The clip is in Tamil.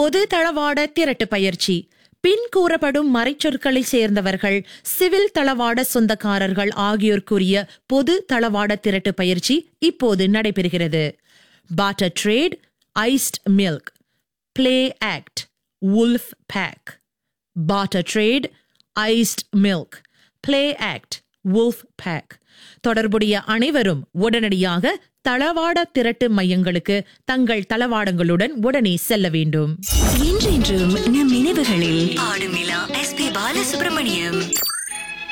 பொது தளவாட திரட்டு பயிற்சி பின் கூறப்படும் மறைச்சொற்களை சேர்ந்தவர்கள் சிவில் தளவாட சொந்தக்காரர்கள் ஆகியோர் கூறிய பொது தளவாட திரட்டு பயிற்சி இப்போது நடைபெறுகிறது barter trade iced milk play act wolf pack barter trade, iced milk, play act, wolf pack. தொடர்புடைய அனைவரும் உடனடியாக தளவாட திரட்டு மையங்களுக்கு தங்கள் தளவாடங்களுடன் உடனே செல்ல வேண்டும் என்றென்றும் நம் நினைவுகளில் பாடுமிலா எஸ் பி பாலசுப்ரமணியம்